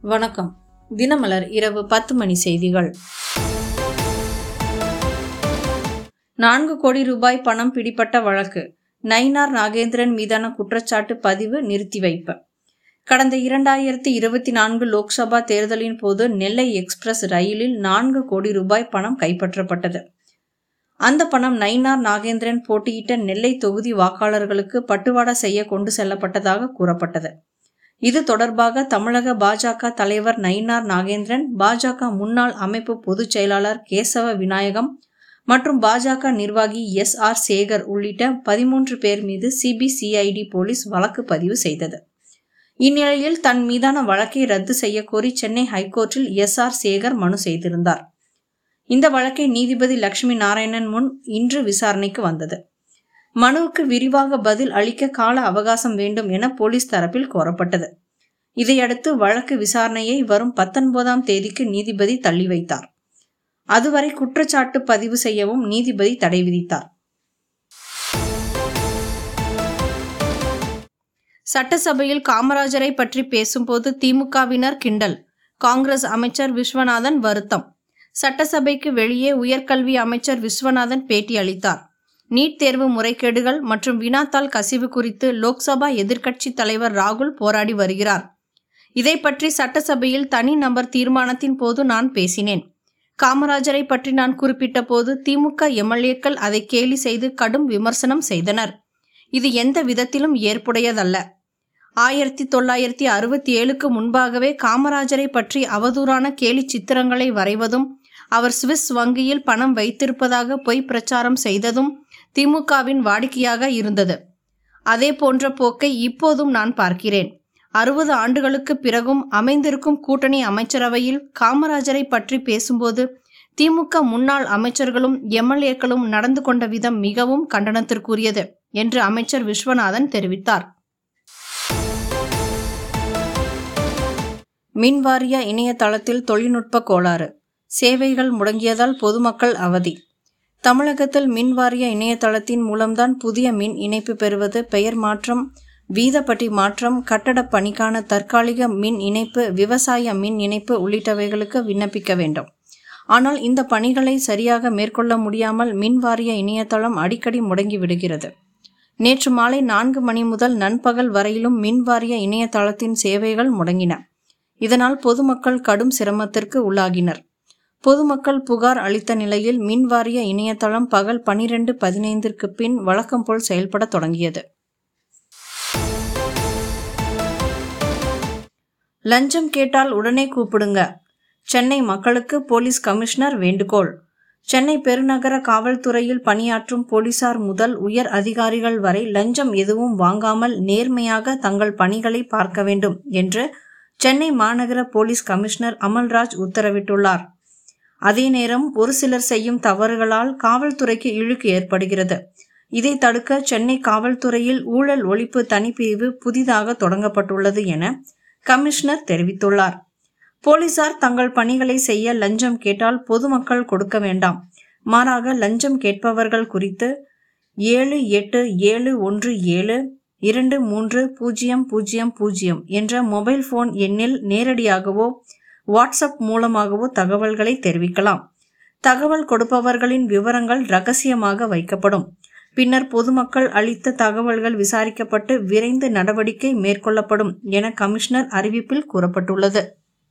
வணக்கம் தினமலர் இரவு பத்து மணி செய்திகள் நான்கு கோடி ரூபாய் பணம் பிடிப்பட்ட வழக்கு நயினார் நாகேந்திரன் மீதான குற்றச்சாட்டு பதிவு நிறுத்தி வைப்பு கடந்த இரண்டாயிரத்தி இருபத்தி நான்கு லோக்சபா தேர்தலின் போது நெல்லை எக்ஸ்பிரஸ் ரயிலில் நான்கு கோடி ரூபாய் பணம் கைப்பற்றப்பட்டது அந்த பணம் நயினார் நாகேந்திரன் போட்டியிட்ட நெல்லை தொகுதி வாக்காளர்களுக்கு பட்டுவாடா செய்ய கொண்டு செல்லப்பட்டதாக கூறப்பட்டது இது தொடர்பாக தமிழக பாஜக தலைவர் நயினார் நாகேந்திரன் பாஜக முன்னாள் அமைப்பு பொதுச் செயலாளர் கேசவ விநாயகம் மற்றும் பாஜக நிர்வாகி எஸ் ஆர் சேகர் உள்ளிட்ட பதிமூன்று பேர் மீது சிபிசிஐடி போலீஸ் வழக்கு பதிவு செய்தது இந்நிலையில் தன் மீதான வழக்கை ரத்து செய்ய கோரி சென்னை ஹைகோர்ட்டில் எஸ் ஆர் சேகர் மனு செய்திருந்தார் இந்த வழக்கை நீதிபதி லட்சுமி நாராயணன் முன் இன்று விசாரணைக்கு வந்தது மனுவுக்கு விரிவாக பதில் அளிக்க கால அவகாசம் வேண்டும் என போலீஸ் தரப்பில் கோரப்பட்டது இதையடுத்து வழக்கு விசாரணையை வரும் பத்தொன்பதாம் தேதிக்கு நீதிபதி தள்ளி வைத்தார் அதுவரை குற்றச்சாட்டு பதிவு செய்யவும் நீதிபதி தடை விதித்தார் சட்டசபையில் காமராஜரை பற்றி பேசும்போது திமுகவினர் கிண்டல் காங்கிரஸ் அமைச்சர் விஸ்வநாதன் வருத்தம் சட்டசபைக்கு வெளியே உயர்கல்வி அமைச்சர் விஸ்வநாதன் பேட்டி அளித்தார் நீட் தேர்வு முறைகேடுகள் மற்றும் வினாத்தாள் கசிவு குறித்து லோக்சபா எதிர்க்கட்சி தலைவர் ராகுல் போராடி வருகிறார் இதை பற்றி சட்டசபையில் தனி நபர் தீர்மானத்தின் போது நான் பேசினேன் காமராஜரை பற்றி நான் குறிப்பிட்ட போது திமுக எம்எல்ஏக்கள் அதை கேலி செய்து கடும் விமர்சனம் செய்தனர் இது எந்த விதத்திலும் ஏற்புடையதல்ல ஆயிரத்தி தொள்ளாயிரத்தி அறுபத்தி ஏழுக்கு முன்பாகவே காமராஜரை பற்றி அவதூறான கேலி சித்திரங்களை வரைவதும் அவர் சுவிஸ் வங்கியில் பணம் வைத்திருப்பதாக பொய் பிரச்சாரம் செய்ததும் திமுகவின் வாடிக்கையாக இருந்தது அதே போன்ற போக்கை இப்போதும் நான் பார்க்கிறேன் அறுபது ஆண்டுகளுக்கு பிறகும் அமைந்திருக்கும் கூட்டணி அமைச்சரவையில் காமராஜரை பற்றி பேசும்போது திமுக முன்னாள் அமைச்சர்களும் எம்எல்ஏக்களும் நடந்து கொண்ட விதம் மிகவும் கண்டனத்திற்குரியது என்று அமைச்சர் விஸ்வநாதன் தெரிவித்தார் மின்வாரிய இணையதளத்தில் தொழில்நுட்ப கோளாறு சேவைகள் முடங்கியதால் பொதுமக்கள் அவதி தமிழகத்தில் மின்வாரிய இணையதளத்தின் மூலம்தான் புதிய மின் இணைப்பு பெறுவது பெயர் மாற்றம் வீதப்பட்டி மாற்றம் கட்டடப் பணிக்கான தற்காலிக மின் இணைப்பு விவசாய மின் இணைப்பு உள்ளிட்டவைகளுக்கு விண்ணப்பிக்க வேண்டும் ஆனால் இந்த பணிகளை சரியாக மேற்கொள்ள முடியாமல் மின்வாரிய இணையதளம் அடிக்கடி முடங்கி விடுகிறது நேற்று மாலை நான்கு மணி முதல் நண்பகல் வரையிலும் மின்வாரிய இணையதளத்தின் சேவைகள் முடங்கின இதனால் பொதுமக்கள் கடும் சிரமத்திற்கு உள்ளாகினர் பொதுமக்கள் புகார் அளித்த நிலையில் மின்வாரிய இணையதளம் பகல் பனிரெண்டு பதினைந்திற்கு பின் வழக்கம் போல் செயல்பட தொடங்கியது லஞ்சம் கேட்டால் உடனே கூப்பிடுங்க சென்னை மக்களுக்கு போலீஸ் கமிஷனர் வேண்டுகோள் சென்னை பெருநகர காவல்துறையில் பணியாற்றும் போலீசார் முதல் உயர் அதிகாரிகள் வரை லஞ்சம் எதுவும் வாங்காமல் நேர்மையாக தங்கள் பணிகளை பார்க்க வேண்டும் என்று சென்னை மாநகர போலீஸ் கமிஷனர் அமல்ராஜ் உத்தரவிட்டுள்ளார் அதே நேரம் ஒரு சிலர் செய்யும் தவறுகளால் காவல்துறைக்கு இழுக்கு ஏற்படுகிறது இதை தடுக்க சென்னை காவல்துறையில் ஊழல் ஒழிப்பு தனிப்பிரிவு புதிதாக தொடங்கப்பட்டுள்ளது என கமிஷனர் தெரிவித்துள்ளார் போலீசார் தங்கள் பணிகளை செய்ய லஞ்சம் கேட்டால் பொதுமக்கள் கொடுக்க வேண்டாம் மாறாக லஞ்சம் கேட்பவர்கள் குறித்து ஏழு எட்டு ஏழு ஒன்று ஏழு இரண்டு மூன்று பூஜ்ஜியம் பூஜ்ஜியம் பூஜ்ஜியம் என்ற மொபைல் போன் எண்ணில் நேரடியாகவோ வாட்ஸ்அப் மூலமாகவோ தகவல்களை தெரிவிக்கலாம் தகவல் கொடுப்பவர்களின் விவரங்கள் ரகசியமாக வைக்கப்படும் பின்னர் பொதுமக்கள் அளித்த தகவல்கள் விசாரிக்கப்பட்டு விரைந்து நடவடிக்கை மேற்கொள்ளப்படும் என கமிஷனர் அறிவிப்பில் கூறப்பட்டுள்ளது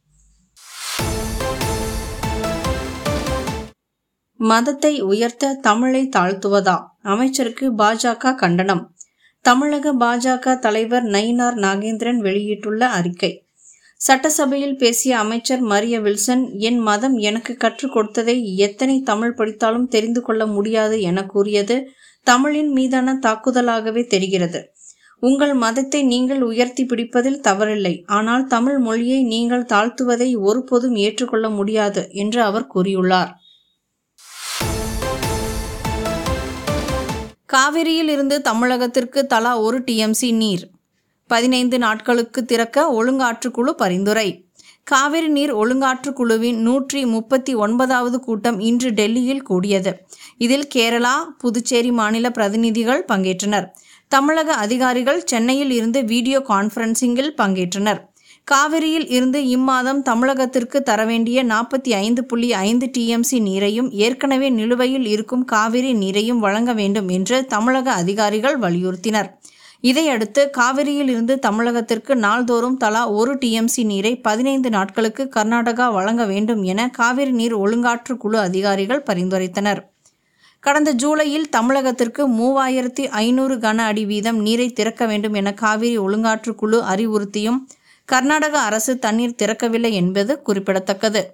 மதத்தை உயர்த்த தமிழை தாழ்த்துவதா அமைச்சருக்கு பாஜக கண்டனம் தமிழக பாஜக தலைவர் நயினார் நாகேந்திரன் வெளியிட்டுள்ள அறிக்கை சட்டசபையில் பேசிய அமைச்சர் மரிய வில்சன் என் மதம் எனக்கு கற்றுக் கொடுத்ததை எத்தனை தமிழ் படித்தாலும் தெரிந்து கொள்ள முடியாது என கூறியது தமிழின் மீதான தாக்குதலாகவே தெரிகிறது உங்கள் மதத்தை நீங்கள் உயர்த்தி பிடிப்பதில் தவறில்லை ஆனால் தமிழ் மொழியை நீங்கள் தாழ்த்துவதை ஒருபோதும் ஏற்றுக்கொள்ள முடியாது என்று அவர் கூறியுள்ளார் காவிரியில் இருந்து தமிழகத்திற்கு தலா ஒரு டிஎம்சி நீர் பதினைந்து நாட்களுக்கு திறக்க ஒழுங்காற்றுக்குழு பரிந்துரை காவிரி நீர் ஒழுங்காற்றுக்குழுவின் நூற்றி முப்பத்தி ஒன்பதாவது கூட்டம் இன்று டெல்லியில் கூடியது இதில் கேரளா புதுச்சேரி மாநில பிரதிநிதிகள் பங்கேற்றனர் தமிழக அதிகாரிகள் சென்னையில் இருந்து வீடியோ கான்ஃபரன்சிங்கில் பங்கேற்றனர் காவிரியில் இருந்து இம்மாதம் தமிழகத்திற்கு தர வேண்டிய நாற்பத்தி ஐந்து புள்ளி ஐந்து டிஎம்சி நீரையும் ஏற்கனவே நிலுவையில் இருக்கும் காவிரி நீரையும் வழங்க வேண்டும் என்று தமிழக அதிகாரிகள் வலியுறுத்தினர் இதையடுத்து காவிரியில் இருந்து தமிழகத்திற்கு நாள்தோறும் தலா ஒரு டிஎம்சி நீரை பதினைந்து நாட்களுக்கு கர்நாடகா வழங்க வேண்டும் என காவிரி நீர் ஒழுங்காற்று குழு அதிகாரிகள் பரிந்துரைத்தனர் கடந்த ஜூலையில் தமிழகத்திற்கு மூவாயிரத்தி ஐநூறு கன அடி வீதம் நீரை திறக்க வேண்டும் என காவிரி ஒழுங்காற்று குழு அறிவுறுத்தியும் கர்நாடக அரசு தண்ணீர் திறக்கவில்லை என்பது குறிப்பிடத்தக்கது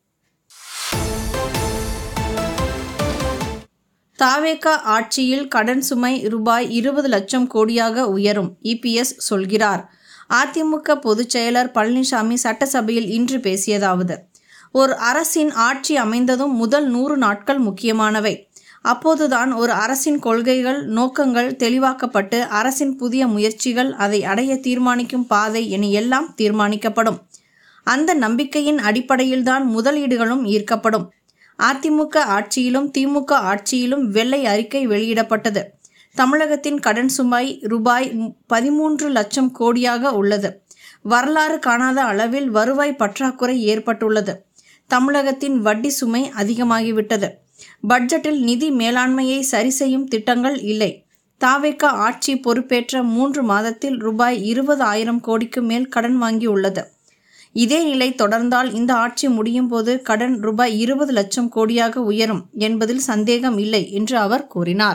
தாவேகா ஆட்சியில் கடன் சுமை ரூபாய் இருபது லட்சம் கோடியாக உயரும் இபிஎஸ் சொல்கிறார் அதிமுக பொதுச் செயலர் பழனிசாமி சட்டசபையில் இன்று பேசியதாவது ஒரு அரசின் ஆட்சி அமைந்ததும் முதல் நூறு நாட்கள் முக்கியமானவை அப்போதுதான் ஒரு அரசின் கொள்கைகள் நோக்கங்கள் தெளிவாக்கப்பட்டு அரசின் புதிய முயற்சிகள் அதை அடைய தீர்மானிக்கும் பாதை என எல்லாம் தீர்மானிக்கப்படும் அந்த நம்பிக்கையின் அடிப்படையில்தான் முதலீடுகளும் ஈர்க்கப்படும் அதிமுக ஆட்சியிலும் திமுக ஆட்சியிலும் வெள்ளை அறிக்கை வெளியிடப்பட்டது தமிழகத்தின் கடன் சுமை ரூபாய் பதிமூன்று லட்சம் கோடியாக உள்ளது வரலாறு காணாத அளவில் வருவாய் பற்றாக்குறை ஏற்பட்டுள்ளது தமிழகத்தின் வட்டி சுமை அதிகமாகிவிட்டது பட்ஜெட்டில் நிதி மேலாண்மையை சரி செய்யும் திட்டங்கள் இல்லை தாவேக்கா ஆட்சி பொறுப்பேற்ற மூன்று மாதத்தில் ரூபாய் இருபது ஆயிரம் கோடிக்கு மேல் கடன் வாங்கியுள்ளது இதே நிலை தொடர்ந்தால் இந்த ஆட்சி முடியும் போது கடன் ரூபாய் இருபது லட்சம் கோடியாக உயரும் என்பதில் சந்தேகம் இல்லை என்று அவர் கூறினார்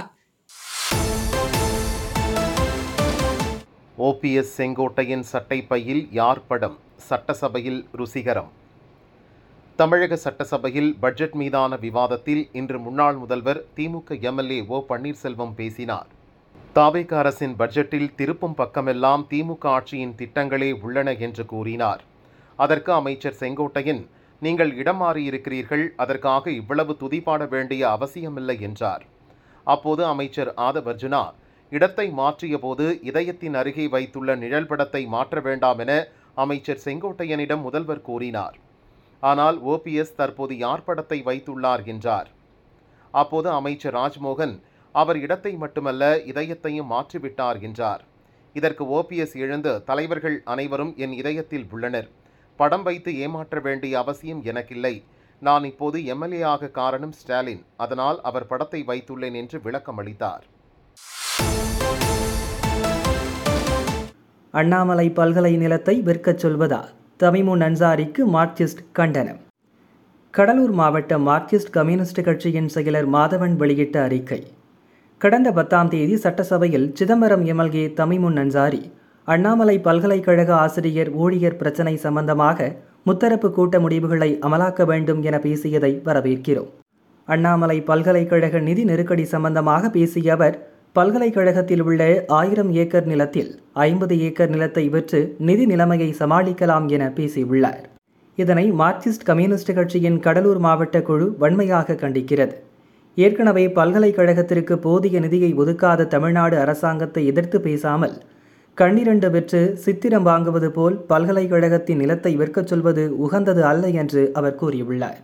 ஓபிஎஸ் செங்கோட்டையின் சட்டைப்பையில் யார் படம் சட்டசபையில் ருசிகரம் தமிழக சட்டசபையில் பட்ஜெட் மீதான விவாதத்தில் இன்று முன்னாள் முதல்வர் திமுக எம்எல்ஏ ஓ பன்னீர்செல்வம் பேசினார் தாவேக அரசின் பட்ஜெட்டில் திருப்பும் பக்கமெல்லாம் திமுக ஆட்சியின் திட்டங்களே உள்ளன என்று கூறினார் அதற்கு அமைச்சர் செங்கோட்டையன் நீங்கள் இடம் மாறியிருக்கிறீர்கள் அதற்காக இவ்வளவு துதிப்பாட வேண்டிய அவசியமில்லை என்றார் அப்போது அமைச்சர் ஆதவர்ஜுனா இடத்தை மாற்றிய போது இதயத்தின் அருகே வைத்துள்ள நிழல் படத்தை மாற்ற வேண்டாம் என அமைச்சர் செங்கோட்டையனிடம் முதல்வர் கூறினார் ஆனால் ஓபிஎஸ் தற்போது யார் படத்தை வைத்துள்ளார் என்றார் அப்போது அமைச்சர் ராஜ்மோகன் அவர் இடத்தை மட்டுமல்ல இதயத்தையும் மாற்றிவிட்டார் என்றார் இதற்கு ஓபிஎஸ் எழுந்து தலைவர்கள் அனைவரும் என் இதயத்தில் உள்ளனர் படம் வைத்து ஏமாற்ற வேண்டிய அவசியம் எனக்கில்லை நான் இப்போது எம்எல்ஏ ஆக காரணம் ஸ்டாலின் அதனால் அவர் படத்தை வைத்துள்ளேன் என்று விளக்கம் அளித்தார் அண்ணாமலை பல்கலை நிலத்தை விற்கச் சொல்வதா தமிமுன் அன்சாரிக்கு மார்க்சிஸ்ட் கண்டனம் கடலூர் மாவட்ட மார்க்சிஸ்ட் கம்யூனிஸ்ட் கட்சியின் செயலர் மாதவன் வெளியிட்ட அறிக்கை கடந்த பத்தாம் தேதி சட்டசபையில் சிதம்பரம் எம்எல்ஏ தமிமுன் அன்சாரி அண்ணாமலை பல்கலைக்கழக ஆசிரியர் ஊழியர் பிரச்சினை சம்பந்தமாக முத்தரப்பு கூட்ட முடிவுகளை அமலாக்க வேண்டும் என பேசியதை வரவேற்கிறோம் அண்ணாமலை பல்கலைக்கழக நிதி நெருக்கடி சம்பந்தமாக பேசிய அவர் பல்கலைக்கழகத்தில் உள்ள ஆயிரம் ஏக்கர் நிலத்தில் ஐம்பது ஏக்கர் நிலத்தை விற்று நிதி நிலைமையை சமாளிக்கலாம் என பேசியுள்ளார் இதனை மார்க்சிஸ்ட் கம்யூனிஸ்ட் கட்சியின் கடலூர் மாவட்ட குழு வன்மையாக கண்டிக்கிறது ஏற்கனவே பல்கலைக்கழகத்திற்கு போதிய நிதியை ஒதுக்காத தமிழ்நாடு அரசாங்கத்தை எதிர்த்து பேசாமல் கண்ணிரண்டு விற்று சித்திரம் வாங்குவது போல் பல்கலைக்கழகத்தின் நிலத்தை விற்கச் சொல்வது உகந்தது அல்ல என்று அவர் கூறியுள்ளார்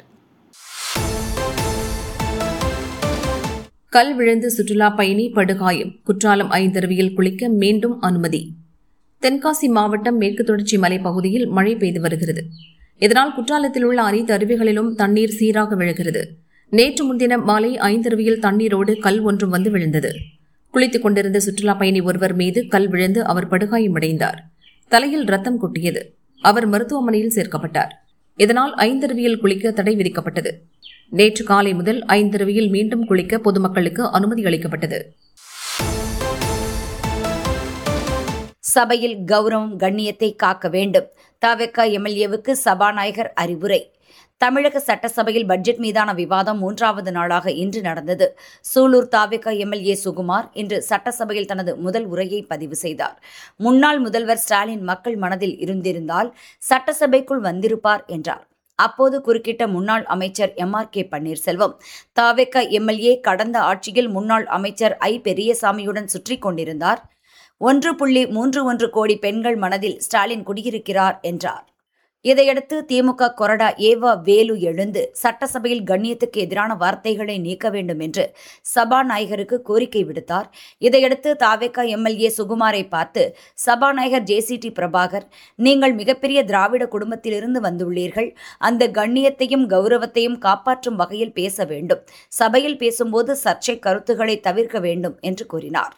கல் விழுந்து சுற்றுலா பயணி படுகாயம் குற்றாலம் ஐந்தருவியில் குளிக்க மீண்டும் அனுமதி தென்காசி மாவட்டம் மேற்கு தொடர்ச்சி மலைப்பகுதியில் மழை பெய்து வருகிறது இதனால் குற்றாலத்தில் உள்ள அனைத்து அருவிகளிலும் தண்ணீர் சீராக விழுகிறது நேற்று முன்தினம் மாலை ஐந்தருவியில் தண்ணீரோடு கல் ஒன்றும் வந்து விழுந்தது குளித்துக் கொண்டிருந்த சுற்றுலா பயணி ஒருவர் மீது கல் விழுந்து அவர் படுகாயமடைந்தார் தலையில் ரத்தம் கொட்டியது அவர் மருத்துவமனையில் சேர்க்கப்பட்டார் இதனால் ஐந்தருவியில் குளிக்க தடை விதிக்கப்பட்டது நேற்று காலை முதல் ஐந்தருவியில் மீண்டும் குளிக்க பொதுமக்களுக்கு அனுமதி அளிக்கப்பட்டது சபையில் கௌரவம் கண்ணியத்தை காக்க வேண்டும் தவிக எம்எல்ஏவுக்கு சபாநாயகர் அறிவுரை தமிழக சட்டசபையில் பட்ஜெட் மீதான விவாதம் மூன்றாவது நாளாக இன்று நடந்தது சூலூர் தாவிக எம்எல்ஏ சுகுமார் இன்று சட்டசபையில் தனது முதல் உரையை பதிவு செய்தார் முன்னாள் முதல்வர் ஸ்டாலின் மக்கள் மனதில் இருந்திருந்தால் சட்டசபைக்குள் வந்திருப்பார் என்றார் அப்போது குறுக்கிட்ட முன்னாள் அமைச்சர் எம் ஆர் கே பன்னீர்செல்வம் தாவேக்க எம்எல்ஏ கடந்த ஆட்சியில் முன்னாள் அமைச்சர் ஐ பெரியசாமியுடன் சுற்றி கொண்டிருந்தார் ஒன்று புள்ளி மூன்று ஒன்று கோடி பெண்கள் மனதில் ஸ்டாலின் குடியிருக்கிறார் என்றார் இதையடுத்து திமுக கொறடா ஏவா வேலு எழுந்து சட்டசபையில் கண்ணியத்துக்கு எதிரான வார்த்தைகளை நீக்க வேண்டும் என்று சபாநாயகருக்கு கோரிக்கை விடுத்தார் இதையடுத்து தாவேகா எம்எல்ஏ சுகுமாரை பார்த்து சபாநாயகர் ஜேசிடி பிரபாகர் நீங்கள் மிகப்பெரிய திராவிட குடும்பத்திலிருந்து வந்துள்ளீர்கள் அந்த கண்ணியத்தையும் கௌரவத்தையும் காப்பாற்றும் வகையில் பேச வேண்டும் சபையில் பேசும்போது சர்ச்சை கருத்துக்களை தவிர்க்க வேண்டும் என்று கூறினார்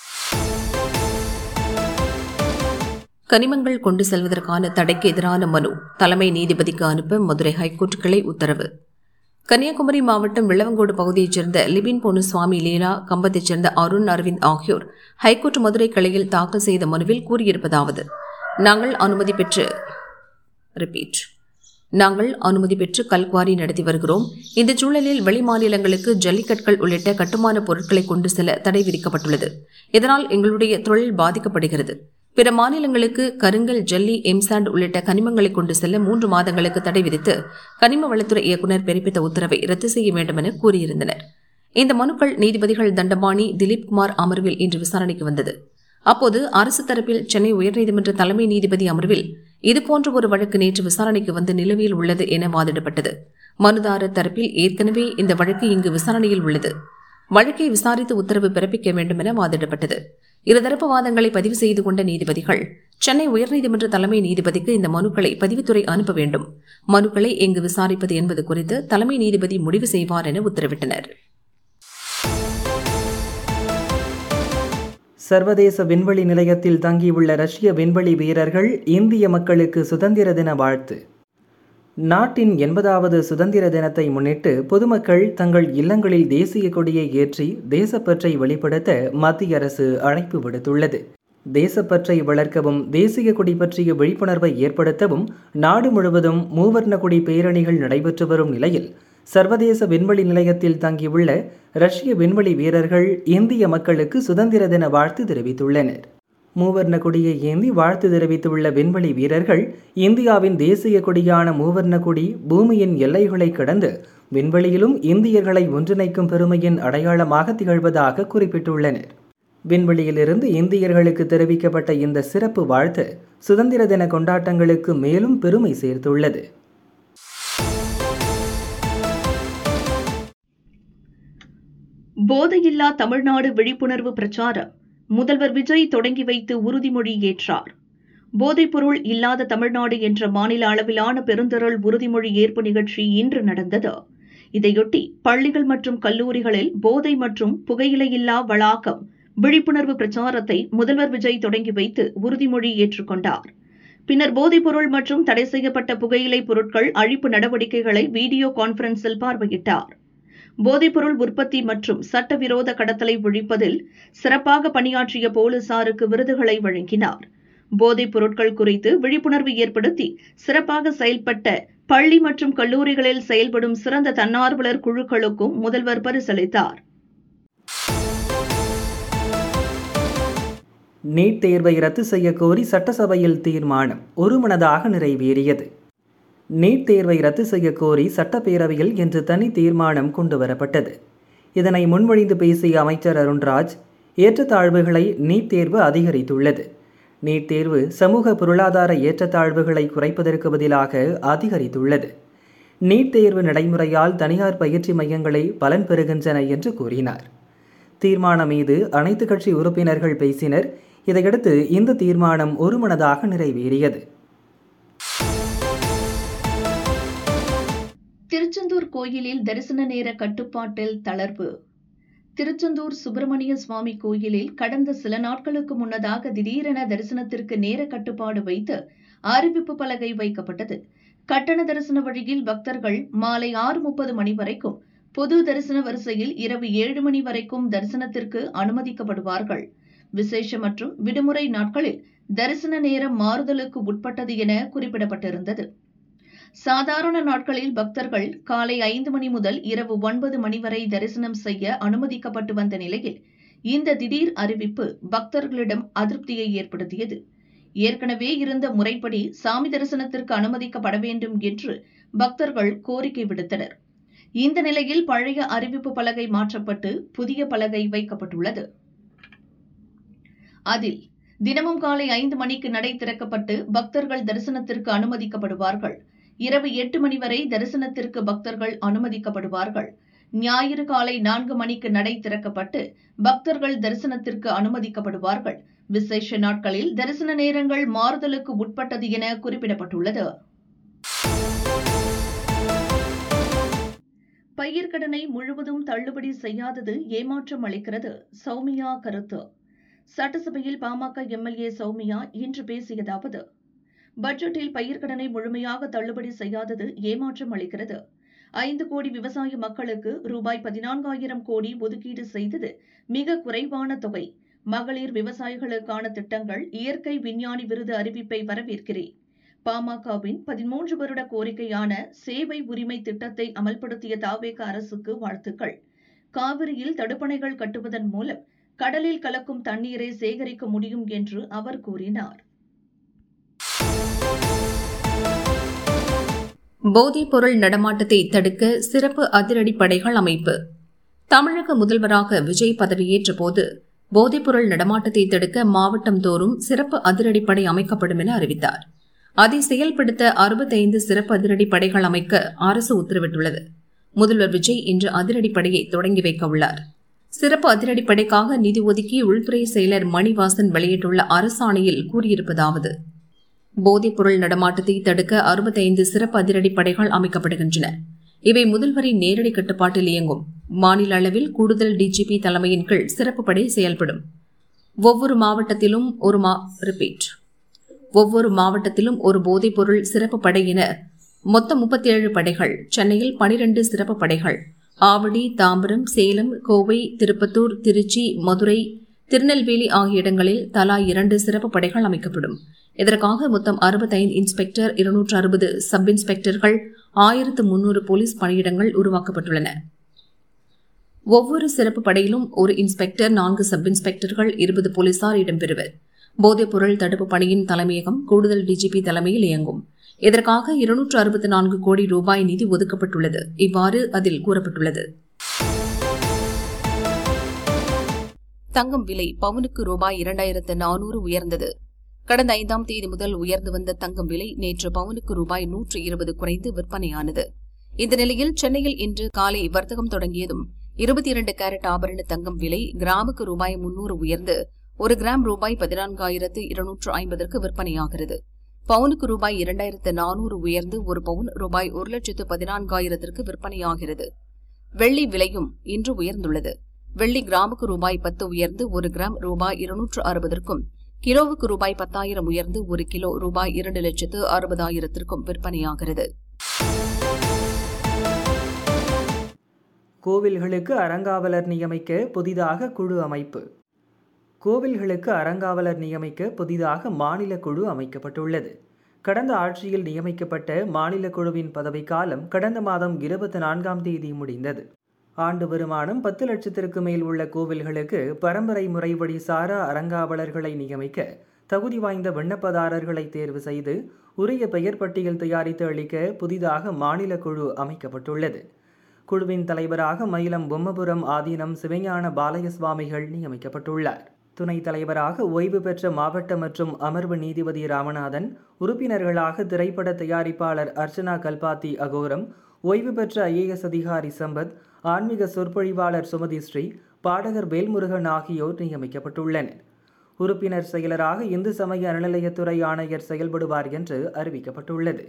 கனிமங்கள் கொண்டு செல்வதற்கான தடைக்கு எதிரான மனு தலைமை நீதிபதிக்கு அனுப்ப மதுரை ஹைகோர்ட் கிளை உத்தரவு கன்னியாகுமரி மாவட்டம் வெள்ளவங்கோடு பகுதியைச் சேர்ந்த லிபின் பொன்னுசுவாமி லீலா கம்பத்தைச் சேர்ந்த அருண் அரவிந்த் ஆகியோர் ஹைகோர்ட் மதுரை கிளையில் தாக்கல் செய்த மனுவில் கூறியிருப்பதாவது நாங்கள் அனுமதி பெற்று ரிப்பீட் நாங்கள் அனுமதி பெற்று கல்குவாரி நடத்தி வருகிறோம் இந்த சூழலில் வெளிமாநிலங்களுக்கு ஜல்லிக்கற்கள் உள்ளிட்ட கட்டுமான பொருட்களை கொண்டு செல்ல தடை விதிக்கப்பட்டுள்ளது இதனால் எங்களுடைய தொழில் பாதிக்கப்படுகிறது பிற மாநிலங்களுக்கு கருங்கல் ஜல்லி எம்சாண்ட் உள்ளிட்ட கனிமங்களை கொண்டு செல்ல மூன்று மாதங்களுக்கு தடை விதித்து கனிம வளத்துறை இயக்குநர் பிறப்பித்த உத்தரவை ரத்து செய்ய வேண்டும் என கூறியிருந்தனர் இந்த மனுக்கள் நீதிபதிகள் தண்டபாணி திலீப் குமார் அமர்வில் இன்று விசாரணைக்கு வந்தது அப்போது அரசு தரப்பில் சென்னை உயர்நீதிமன்ற தலைமை நீதிபதி அமர்வில் இதுபோன்ற ஒரு வழக்கு நேற்று விசாரணைக்கு வந்து நிலுவையில் உள்ளது என வாதிடப்பட்டது மனுதாரர் தரப்பில் ஏற்கனவே இந்த வழக்கு இங்கு விசாரணையில் உள்ளது வழக்கை விசாரித்து உத்தரவு பிறப்பிக்க வேண்டும் என வாதிடப்பட்டது இருதரப்பு வாதங்களை பதிவு செய்து கொண்ட நீதிபதிகள் சென்னை உயர்நீதிமன்ற தலைமை நீதிபதிக்கு இந்த மனுக்களை பதிவுத்துறை அனுப்ப வேண்டும் மனுக்களை எங்கு விசாரிப்பது என்பது குறித்து தலைமை நீதிபதி முடிவு செய்வார் என உத்தரவிட்டனர் சர்வதேச விண்வெளி நிலையத்தில் தங்கியுள்ள ரஷ்ய விண்வெளி வீரர்கள் இந்திய மக்களுக்கு சுதந்திர தின வாழ்த்து நாட்டின் எண்பதாவது சுதந்திர தினத்தை முன்னிட்டு பொதுமக்கள் தங்கள் இல்லங்களில் தேசிய கொடியை ஏற்றி தேசப்பற்றை வெளிப்படுத்த மத்திய அரசு அழைப்பு விடுத்துள்ளது தேசப்பற்றை வளர்க்கவும் தேசிய கொடி பற்றிய விழிப்புணர்வை ஏற்படுத்தவும் நாடு முழுவதும் மூவர்ண கொடி பேரணிகள் நடைபெற்று வரும் நிலையில் சர்வதேச விண்வெளி நிலையத்தில் தங்கியுள்ள ரஷ்ய விண்வெளி வீரர்கள் இந்திய மக்களுக்கு சுதந்திர தின வாழ்த்து தெரிவித்துள்ளனர் மூவர்ண கொடியை ஏந்தி வாழ்த்து தெரிவித்துள்ள விண்வெளி வீரர்கள் இந்தியாவின் தேசிய கொடியான மூவர்ண கொடி பூமியின் எல்லைகளை கடந்து விண்வெளியிலும் இந்தியர்களை ஒன்றிணைக்கும் பெருமையின் அடையாளமாக திகழ்வதாக குறிப்பிட்டுள்ளனர் விண்வெளியிலிருந்து இந்தியர்களுக்கு தெரிவிக்கப்பட்ட இந்த சிறப்பு வாழ்த்து சுதந்திர தின கொண்டாட்டங்களுக்கு மேலும் பெருமை சேர்த்துள்ளது போதையில்லா தமிழ்நாடு விழிப்புணர்வு பிரச்சாரம் முதல்வர் விஜய் தொடங்கி வைத்து உறுதிமொழி ஏற்றார் போதைப்பொருள் இல்லாத தமிழ்நாடு என்ற மாநில அளவிலான பெருந்திரள் உறுதிமொழி ஏற்பு நிகழ்ச்சி இன்று நடந்தது இதையொட்டி பள்ளிகள் மற்றும் கல்லூரிகளில் போதை மற்றும் புகையிலையில்லா வளாகம் விழிப்புணர்வு பிரச்சாரத்தை முதல்வர் விஜய் தொடங்கி வைத்து உறுதிமொழி ஏற்றுக்கொண்டார் பின்னர் போதைப்பொருள் மற்றும் தடை செய்யப்பட்ட புகையிலை பொருட்கள் அழிப்பு நடவடிக்கைகளை வீடியோ கான்பரன்சில் பார்வையிட்டார் போதைப்பொருள் உற்பத்தி மற்றும் சட்டவிரோத கடத்தலை ஒழிப்பதில் சிறப்பாக பணியாற்றிய போலீசாருக்கு விருதுகளை வழங்கினார் போதைப் பொருட்கள் குறித்து விழிப்புணர்வு ஏற்படுத்தி சிறப்பாக செயல்பட்ட பள்ளி மற்றும் கல்லூரிகளில் செயல்படும் சிறந்த தன்னார்வலர் குழுக்களுக்கும் முதல்வர் பரிசளித்தார் நீட் தேர்வை ரத்து செய்ய கோரி சட்டசபையில் தீர்மானம் ஒருமனதாக நிறைவேறியது நீட் தேர்வை ரத்து செய்ய கோரி சட்டப்பேரவையில் இன்று தனி தீர்மானம் கொண்டுவரப்பட்டது இதனை முன்மொழிந்து பேசிய அமைச்சர் அருண்ராஜ் ஏற்றத்தாழ்வுகளை நீட் தேர்வு அதிகரித்துள்ளது நீட் தேர்வு சமூக பொருளாதார ஏற்றத்தாழ்வுகளை குறைப்பதற்கு பதிலாக அதிகரித்துள்ளது நீட் தேர்வு நடைமுறையால் தனியார் பயிற்சி மையங்களை பலன் பெறுகின்றன என்று கூறினார் தீர்மானம் மீது அனைத்து கட்சி உறுப்பினர்கள் பேசினர் இதையடுத்து இந்த தீர்மானம் ஒருமனதாக நிறைவேறியது திருச்செந்தூர் கோயிலில் தரிசன நேர கட்டுப்பாட்டில் தளர்வு திருச்செந்தூர் சுப்பிரமணிய சுவாமி கோயிலில் கடந்த சில நாட்களுக்கு முன்னதாக திடீரென தரிசனத்திற்கு நேர கட்டுப்பாடு வைத்து அறிவிப்பு பலகை வைக்கப்பட்டது கட்டண தரிசன வழியில் பக்தர்கள் மாலை ஆறு முப்பது மணி வரைக்கும் பொது தரிசன வரிசையில் இரவு ஏழு மணி வரைக்கும் தரிசனத்திற்கு அனுமதிக்கப்படுவார்கள் விசேஷ மற்றும் விடுமுறை நாட்களில் தரிசன நேரம் மாறுதலுக்கு உட்பட்டது என குறிப்பிடப்பட்டிருந்தது சாதாரண நாட்களில் பக்தர்கள் காலை ஐந்து மணி முதல் இரவு ஒன்பது மணி வரை தரிசனம் செய்ய அனுமதிக்கப்பட்டு வந்த நிலையில் இந்த திடீர் அறிவிப்பு பக்தர்களிடம் அதிருப்தியை ஏற்படுத்தியது ஏற்கனவே இருந்த முறைப்படி சாமி தரிசனத்திற்கு அனுமதிக்கப்பட வேண்டும் என்று பக்தர்கள் கோரிக்கை விடுத்தனர் இந்த நிலையில் பழைய அறிவிப்பு பலகை மாற்றப்பட்டு புதிய பலகை வைக்கப்பட்டுள்ளது அதில் தினமும் காலை ஐந்து மணிக்கு நடை திறக்கப்பட்டு பக்தர்கள் தரிசனத்திற்கு அனுமதிக்கப்படுவார்கள் இரவு எட்டு மணி வரை தரிசனத்திற்கு பக்தர்கள் அனுமதிக்கப்படுவார்கள் ஞாயிறு காலை நான்கு மணிக்கு நடை திறக்கப்பட்டு பக்தர்கள் தரிசனத்திற்கு அனுமதிக்கப்படுவார்கள் விசேஷ நாட்களில் தரிசன நேரங்கள் மாறுதலுக்கு உட்பட்டது என குறிப்பிடப்பட்டுள்ளது பயிர்க்கடனை முழுவதும் தள்ளுபடி செய்யாதது ஏமாற்றம் அளிக்கிறது சௌமியா கருத்து சட்டசபையில் பாமக எம்எல்ஏ சௌமியா இன்று பேசியதாவது பட்ஜெட்டில் பயிர்க்கடனை முழுமையாக தள்ளுபடி செய்யாதது ஏமாற்றம் அளிக்கிறது ஐந்து கோடி விவசாய மக்களுக்கு ரூபாய் பதினான்காயிரம் கோடி ஒதுக்கீடு செய்தது மிக குறைவான தொகை மகளிர் விவசாயிகளுக்கான திட்டங்கள் இயற்கை விஞ்ஞானி விருது அறிவிப்பை வரவேற்கிறேன் பாமகவின் பதிமூன்று வருட கோரிக்கையான சேவை உரிமை திட்டத்தை அமல்படுத்திய தாவேக அரசுக்கு வாழ்த்துக்கள் காவிரியில் தடுப்பணைகள் கட்டுவதன் மூலம் கடலில் கலக்கும் தண்ணீரை சேகரிக்க முடியும் என்று அவர் கூறினார் போதைப் பொருள் நடமாட்டத்தை தடுக்க சிறப்பு அதிரடி படைகள் அமைப்பு தமிழக முதல்வராக விஜய் பதவியேற்ற போது போதைப்பொருள் நடமாட்டத்தை தடுக்க மாவட்டம் தோறும் சிறப்பு அதிரடிப்படை அமைக்கப்படும் என அறிவித்தார் அதை செயல்படுத்த அறுபத்தைந்து சிறப்பு அதிரடி படைகள் அமைக்க அரசு உத்தரவிட்டுள்ளது முதல்வர் விஜய் இன்று அதிரடிப்படையை தொடங்கி வைக்க உள்ளார் சிறப்பு அதிரடிப்படைக்காக நிதி ஒதுக்கி உள்துறை செயலர் மணிவாசன் வெளியிட்டுள்ள அரசாணையில் கூறியிருப்பதாவது போதைப்பொருள் நடமாட்டத்தை தடுக்க அறுபத்தைந்து சிறப்பு அதிரடிப்படைகள் அமைக்கப்படுகின்றன இவை முதல்வரின் நேரடி கட்டுப்பாட்டில் இயங்கும் மாநில அளவில் கூடுதல் டிஜிபி தலைமையின் கீழ் சிறப்பு படை செயல்படும் ஒவ்வொரு மாவட்டத்திலும் ஒரு மா ரிப்பீட் ஒவ்வொரு மாவட்டத்திலும் ஒரு போதைப்பொருள் சிறப்பு படை என மொத்தம் முப்பத்தேழு படைகள் சென்னையில் பனிரெண்டு சிறப்பு படைகள் ஆவடி தாம்பரம் சேலம் கோவை திருப்பத்தூர் திருச்சி மதுரை திருநெல்வேலி ஆகிய இடங்களில் தலா இரண்டு சிறப்பு படைகள் அமைக்கப்படும் இதற்காக மொத்தம் அறுபத்தைந்து இன்ஸ்பெக்டர் இருநூற்று அறுபது சப் இன்ஸ்பெக்டர்கள் ஆயிரத்து முன்னூறு போலீஸ் பணியிடங்கள் உருவாக்கப்பட்டுள்ளன ஒவ்வொரு சிறப்பு படையிலும் ஒரு இன்ஸ்பெக்டர் நான்கு சப் இன்ஸ்பெக்டர்கள் இருபது போலீசார் இடம்பெறுவர் போதைப்பொருள் தடுப்பு பணியின் தலைமையகம் கூடுதல் டிஜிபி தலைமையில் இயங்கும் இதற்காக இருநூற்று அறுபத்தி நான்கு கோடி ரூபாய் நிதி ஒதுக்கப்பட்டுள்ளது இவ்வாறு அதில் கூறப்பட்டுள்ளது தங்கம் விலை பவுனுக்கு ரூபாய் இரண்டாயிரத்து நானூறு உயர்ந்தது கடந்த ஐந்தாம் தேதி முதல் உயர்ந்து வந்த தங்கம் விலை நேற்று பவுனுக்கு ரூபாய் நூற்று இருபது குறைந்து விற்பனையானது இந்த நிலையில் சென்னையில் இன்று காலை வர்த்தகம் தொடங்கியதும் இருபத்தி இரண்டு கேரட் ஆபரண தங்கம் விலை கிராமுக்கு ரூபாய் முன்னூறு உயர்ந்து ஒரு கிராம் ரூபாய் பதினான்காயிரத்து இருநூற்று ஐம்பதற்கு விற்பனையாகிறது பவுனுக்கு ரூபாய் இரண்டாயிரத்து நானூறு உயர்ந்து ஒரு பவுன் ரூபாய் ஒரு லட்சத்து பதினான்காயிரத்திற்கு விற்பனையாகிறது வெள்ளி விலையும் இன்று உயர்ந்துள்ளது வெள்ளி கிராமுக்கு ரூபாய் பத்து உயர்ந்து ஒரு கிராம் ரூபாய் இருநூற்று அறுபதற்கும் கிலோவுக்கு ரூபாய் பத்தாயிரம் உயர்ந்து ஒரு கிலோ ரூபாய் இரண்டு லட்சத்து அறுபதாயிரத்திற்கும் விற்பனையாகிறது கோவில்களுக்கு அறங்காவலர் நியமிக்க புதிதாக குழு அமைப்பு கோவில்களுக்கு அறங்காவலர் நியமிக்க புதிதாக மாநில குழு அமைக்கப்பட்டுள்ளது கடந்த ஆட்சியில் நியமிக்கப்பட்ட மாநில குழுவின் பதவிக்காலம் கடந்த மாதம் இருபத்தி நான்காம் தேதி முடிந்தது ஆண்டு வருமானம் பத்து லட்சத்திற்கு மேல் உள்ள கோவில்களுக்கு பரம்பரை முறைப்படி சாரா அறங்காவலர்களை நியமிக்க தகுதி வாய்ந்த விண்ணப்பதாரர்களை தேர்வு செய்து உரிய பெயர் பட்டியல் தயாரித்து அளிக்க புதிதாக மாநில குழு அமைக்கப்பட்டுள்ளது குழுவின் தலைவராக மயிலம் பொம்மபுரம் ஆதீனம் சிவஞான பாலய சுவாமிகள் நியமிக்கப்பட்டுள்ளார் துணைத் தலைவராக ஓய்வு பெற்ற மாவட்ட மற்றும் அமர்வு நீதிபதி ராமநாதன் உறுப்பினர்களாக திரைப்பட தயாரிப்பாளர் அர்ச்சனா கல்பாத்தி அகோரம் ஓய்வு பெற்ற ஐஏஎஸ் அதிகாரி சம்பத் ஆன்மீக சொற்பொழிவாளர் சுமதி ஸ்ரீ பாடகர் வேல்முருகன் ஆகியோர் நியமிக்கப்பட்டுள்ளனர் உறுப்பினர் செயலராக இந்து சமய அறநிலையத்துறை ஆணையர் செயல்படுவார் என்று அறிவிக்கப்பட்டுள்ளது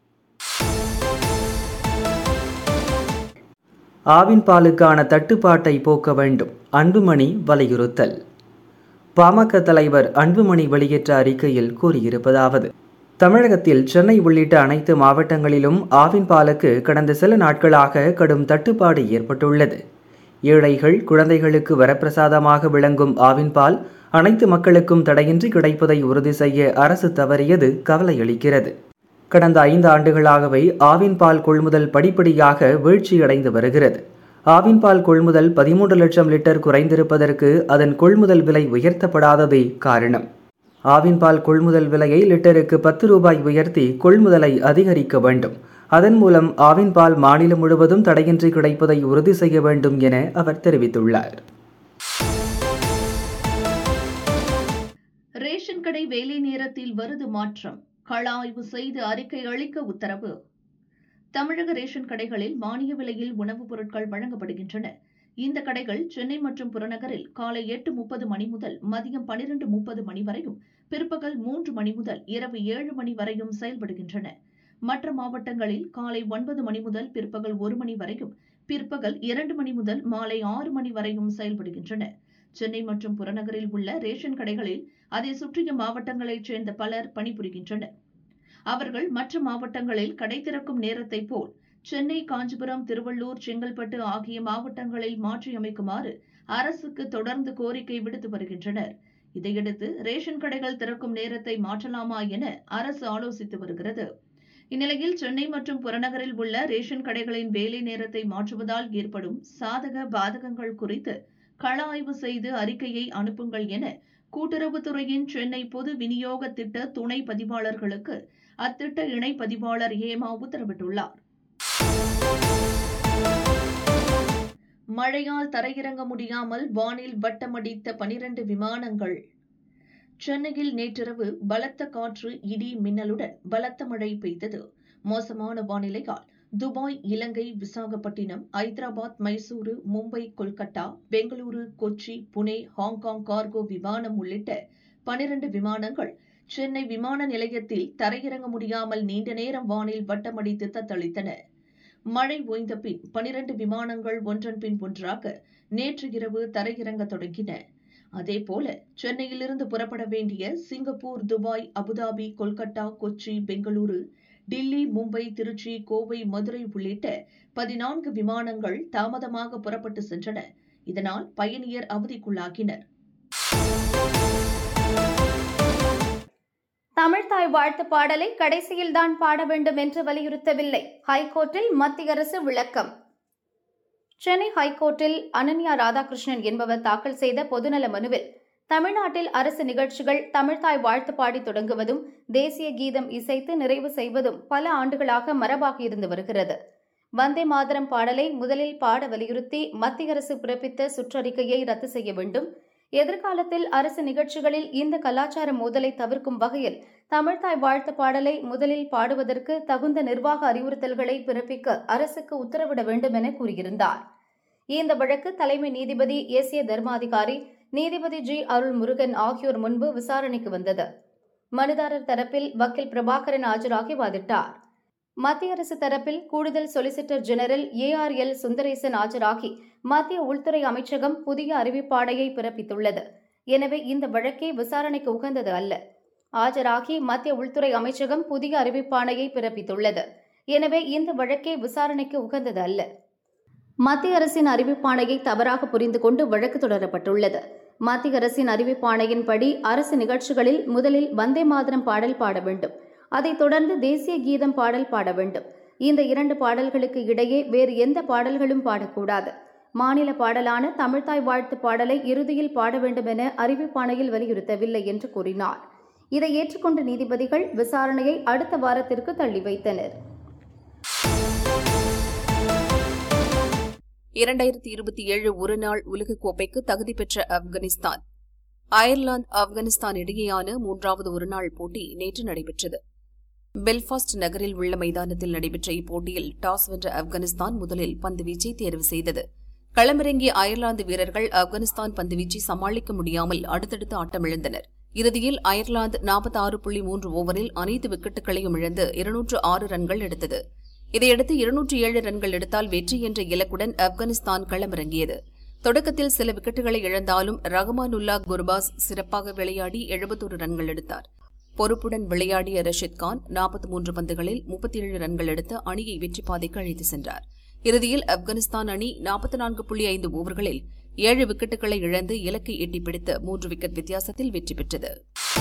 ஆவின் பாலுக்கான தட்டுப்பாட்டை போக்க வேண்டும் அன்புமணி வலியுறுத்தல் பாமக தலைவர் அன்புமணி வெளியிட்ட அறிக்கையில் கூறியிருப்பதாவது தமிழகத்தில் சென்னை உள்ளிட்ட அனைத்து மாவட்டங்களிலும் ஆவின் பாலுக்கு கடந்த சில நாட்களாக கடும் தட்டுப்பாடு ஏற்பட்டுள்ளது ஏழைகள் குழந்தைகளுக்கு வரப்பிரசாதமாக விளங்கும் ஆவின் பால் அனைத்து மக்களுக்கும் தடையின்றி கிடைப்பதை உறுதி செய்ய அரசு தவறியது கவலையளிக்கிறது கடந்த ஐந்து ஆண்டுகளாகவே ஆவின் பால் கொள்முதல் படிப்படியாக வீழ்ச்சியடைந்து வருகிறது ஆவின் பால் கொள்முதல் பதிமூன்று லட்சம் லிட்டர் குறைந்திருப்பதற்கு அதன் கொள்முதல் விலை உயர்த்தப்படாததே காரணம் ஆவின் பால் கொள்முதல் விலையை லிட்டருக்கு பத்து ரூபாய் உயர்த்தி கொள்முதலை அதிகரிக்க வேண்டும் அதன் மூலம் ஆவின் பால் மாநிலம் முழுவதும் தடையின்றி கிடைப்பதை உறுதி செய்ய வேண்டும் என அவர் தெரிவித்துள்ளார் ரேஷன் கடை வேலை நேரத்தில் வருது மாற்றம் கள ஆய்வு செய்து அறிக்கை அளிக்க உத்தரவு தமிழக ரேஷன் கடைகளில் மானிய விலையில் உணவுப் பொருட்கள் வழங்கப்படுகின்றன இந்த கடைகள் சென்னை மற்றும் புறநகரில் காலை எட்டு முப்பது மணி முதல் மதியம் பனிரெண்டு முப்பது மணி வரையும் பிற்பகல் மூன்று மணி முதல் இரவு ஏழு மணி வரையும் செயல்படுகின்றன மற்ற மாவட்டங்களில் காலை ஒன்பது மணி முதல் பிற்பகல் ஒரு மணி வரையும் பிற்பகல் இரண்டு மணி முதல் மாலை ஆறு மணி வரையும் செயல்படுகின்றன சென்னை மற்றும் புறநகரில் உள்ள ரேஷன் கடைகளில் அதை சுற்றிய மாவட்டங்களைச் சேர்ந்த பலர் பணிபுரிகின்றனர் அவர்கள் மற்ற மாவட்டங்களில் கடை திறக்கும் நேரத்தை போல் சென்னை காஞ்சிபுரம் திருவள்ளூர் செங்கல்பட்டு ஆகிய மாவட்டங்களில் மாற்றியமைக்குமாறு அரசுக்கு தொடர்ந்து கோரிக்கை விடுத்து வருகின்றனர் இதையடுத்து ரேஷன் கடைகள் திறக்கும் நேரத்தை மாற்றலாமா என அரசு ஆலோசித்து வருகிறது இந்நிலையில் சென்னை மற்றும் புறநகரில் உள்ள ரேஷன் கடைகளின் வேலை நேரத்தை மாற்றுவதால் ஏற்படும் சாதக பாதகங்கள் குறித்து கள ஆய்வு செய்து அறிக்கையை அனுப்புங்கள் என கூட்டுறவுத்துறையின் சென்னை பொது விநியோக திட்ட துணை பதிவாளர்களுக்கு அத்திட்ட இணை பதிவாளர் ஏமா உத்தரவிட்டுள்ளார் மழையால் தரையிறங்க முடியாமல் வானில் வட்டமடித்த பனிரண்டு விமானங்கள் சென்னையில் நேற்றிரவு பலத்த காற்று இடி மின்னலுடன் பலத்த மழை பெய்தது மோசமான வானிலையால் Dubai Ilangai Visakhapatnam Hyderabad Mysuru Mumbai Kolkata Bengaluru Kochi Pune Hong Kong cargo விமானம் உள்ளிட்ட பனிரண்டு விமானங்கள் சென்னை விமான நிலையத்தில் தரையிறங்க முடியாமல் நீண்ட நேரம் வானில் வட்டமடித்து தத்தளித்தன மழை ஓய்ந்த பின் பனிரண்டு விமானங்கள் ஒன்றன் பின் ஒன்றாக நேற்று இரவு தரையிறங்க தொடங்கின அதேபோல சென்னையிலிருந்து புறப்பட வேண்டிய Singapore Dubai Abu Dhabi Kolkata Kochi Bengaluru Delhi Mumbai Trichy Kovai Madurai உள்ளிட்ட பதினான்கு விமானங்கள் தாமதமாக புறப்பட்டு சென்றன இதனால் பயணியர் அவதிக்குள்ளாகினர் தமிழ்தாய் வாழ்த்து பாடலை கடைசியில் தான் பாட வேண்டும் என்று வலியுறுத்தவில்லை ஹைகோர்ட்டில் மத்திய அரசு விளக்கம் சென்னை ஹைகோர்ட்டில் அனன்யா ராதாகிருஷ்ணன் என்பவர் தாக்கல் செய்த பொதுநல மனுவில் தமிழ்நாட்டில் அரசு நிகழ்ச்சிகள் தமிழ்தாய் வாழ்த்து பாடி தொடங்குவதும் தேசிய கீதம் இசைத்து நிறைவு செய்வதும் பல ஆண்டுகளாக மரபாக இருந்து வருகிறது வந்தே மாதரம் பாடலை முதலில் பாட வலியுறுத்தி மத்திய அரசு பிறப்பித்த சுற்றறிக்கையை ரத்து செய்ய வேண்டும் எதிர்காலத்தில் அரசு நிகழ்ச்சிகளில் இந்த கலாச்சார மோதலை தவிர்க்கும் வகையில் தமிழ்தாய் வாழ்த்து பாடலை முதலில் பாடுவதற்கு தகுந்த நிர்வாக அறிவுறுத்தல்களை பிறப்பிக்க அரசுக்கு உத்தரவிட வேண்டும் என கூறியிருந்தார் இந்த வழக்கு தலைமை நீதிபதி எஸ் ஏ தர்மாதிகாரி நீதிபதி ஜி அருள்முருகன் ஆகியோர் முன்பு விசாரணைக்கு வந்தது மனுதாரர் தரப்பில் வக்கீல் பிரபாகரன் ஆஜராகி வாதிட்டார் மத்திய அரசு தரப்பில் கூடுதல் solicitor general A R L Sundaresan ஆஜராகி மத்திய உள்துறை அமைச்சகம் புதிய அறிவிப்பாணையை பிறப்பித்துள்ளது எனவே இந்த வழக்கே விசாரணைக்கு உகந்தது அல்ல ஆஜராகி மத்திய உள்துறை அமைச்சகம் புதிய அறிவிப்பாணையை பிறப்பித்துள்ளது எனவே இந்த வழக்கே விசாரணைக்கு உகந்தது அல்ல மத்திய அரசின் அறிவிப்பாணையை தவறாக புரிந்து கொண்டு வழக்கு தொடரப்பட்டுள்ளது மத்திய அரசின் அறிவிப்பாணையின்படி அரசு நிகழ்ச்சிகளில் முதலில் வந்தே மாதரம் பாடல் பாட வேண்டும் அதைத் தொடர்ந்து தேசிய கீதம் பாடல் பாட வேண்டும் இந்த இரண்டு பாடல்களுக்கு இடையே வேறு எந்த பாடல்களும் பாடக்கூடாது மாநில பாடலான தமிழ்தாய் வாழ்த்து பாடலை இறுதியில் பாட வேண்டும் என அறிவிப்பாணையில் வலியுறுத்தவில்லை என்று கூறினார் இதை ஏற்றுக்கொண்ட நீதிபதிகள் விசாரணையை அடுத்த வாரத்திற்கு தள்ளி வைத்தனர் இரண்டாயிரத்தி இருபத்தி ஏழு ஒருநாள் உலகக்கோப்பைக்கு தகுதி பெற்ற ஆப்கானிஸ்தான் அயர்லாந்து ஆப்கானிஸ்தான் இடையேயான மூன்றாவது ஒருநாள் போட்டி நேற்று நடைபெற்றது பெல்பாஸ்ட் நகரில் உள்ள மைதானத்தில் நடைபெற்ற இப்போட்டியில் டாஸ் வென்ற ஆப்கானிஸ்தான் முதலில் பந்துவீச்சை தேர்வு செய்தது களமிறங்கிய அயர்லாந்து வீரர்கள் ஆப்கானிஸ்தான் பந்துவீச்சை சமாளிக்க முடியாமல் அடுத்தடுத்து ஆட்டமிழந்தனர் இறுதியில் அயர்லாந்து நாற்பத்தாறு புள்ளி மூன்று ஓவரில் அனைத்து விக்கெட்டுகளையும் இழந்து இருநூற்று ஆறு ரன்கள் எடுத்தது இதையடுத்து இருநூற்று ஏழு ரன்கள் எடுத்தால் வெற்றி என்ற இலக்குடன் ஆப்கானிஸ்தான் களமிறங்கியது தொடக்கத்தில் சில விக்கெட்டுகளை இழந்தாலும் ரஹமானுல்லா குர்பாஸ் சிறப்பாக விளையாடி எழுபத்தொரு ரன்கள் எடுத்தார் பொறுப்புடன் விளையாடிய ரஷித் கான் நாற்பத்தி மூன்று பந்துகளில் முப்பத்தி ஏழு ரன்கள் எடுத்து அணியை வெற்றி பாதைக்கு அழைத்து சென்றார் இறுதியில் ஆப்கானிஸ்தான் அணி நாற்பத்தி நான்கு புள்ளி ஐந்து ஓவர்களில் ஏழு விக்கெட்டுகளை இழந்து இலக்கை எட்டி பிடித்து மூன்று விக்கெட் வித்தியாசத்தில் வெற்றி பெற்றது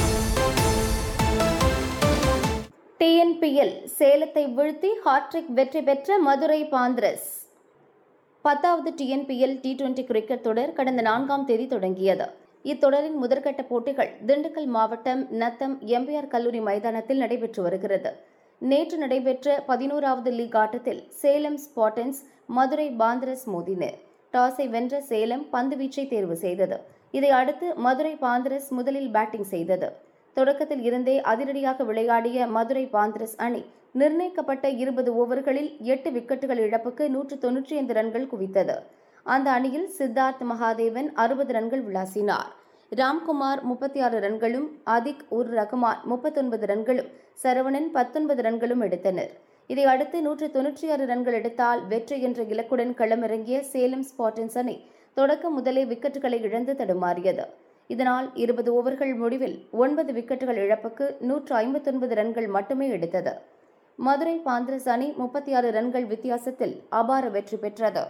டிஎன்பிஎல் சேலத்தை வீழ்த்தி ஹாட்ரிக் வெற்றி பெற்ற மதுரை பாந்திரஸ் பத்தாவது டிஎன்பிஎல் டி டுவெண்டி கிரிக்கெட் தொடர் கடந்த நான்காம் தேதி தொடங்கியது இத்தொடரின் முதற்கட்ட போட்டிகள் திண்டுக்கல் மாவட்டம் நத்தம் எம்பிஆர் கல்லூரி மைதானத்தில் நடைபெற்று வருகிறது நேற்று நடைபெற்ற பதினோராவது லீக் ஆட்டத்தில் சேலம் ஸ்பாட்டன்ஸ் மதுரை பாந்திரஸ் மோதினர் டாஸை வென்ற சேலம் பந்துவீச்சை தேர்வு செய்தது இதை அடுத்து மதுரை பாந்திரஸ் முதலில் பேட்டிங் செய்தது தொடக்கத்தில் இருந்தே அதிரடியாக விளையாடிய மதுரை பாந்திரஸ் அணி நிர்ணயிக்கப்பட்ட இருபது ஓவர்களில் எட்டு விக்கெட்டுகள் இழப்புக்கு நூற்று தொன்னூற்றி ஐந்து ரன்கள் குவித்தது அந்த அணியில் சித்தார்த் மகாதேவன் அறுபது ரன்கள் விளாசினார் ராம்குமார் முப்பத்தி ஆறு ரன்களும் அதிக் உர் ரகுமான் முப்பத்தொன்பது ரன்களும் சரவணன் பத்தொன்பது ரன்களும் எடுத்தனர் இதை அடுத்து நூற்று தொன்னூற்றி ஆறு ரன்கள் எடுத்தால் வெற்றி என்ற இலக்குடன் களமிறங்கிய சேலம் ஸ்பாட்டன்ஸ் அணி தொடக்க முதலே விக்கெட்டுகளை இழந்து தடுமாறியது இதனால் இருபது ஓவர்கள் முடிவில் ஒன்பது விக்கெட்டுகள் இழப்புக்கு நூற்று ஐம்பத்தொன்பது ரன்கள் மட்டுமே எடுத்தது மதுரை பாந்திரஸ் அணி முப்பத்தி ஆறு ரன்கள் வித்தியாசத்தில் அபார வெற்றி பெற்றது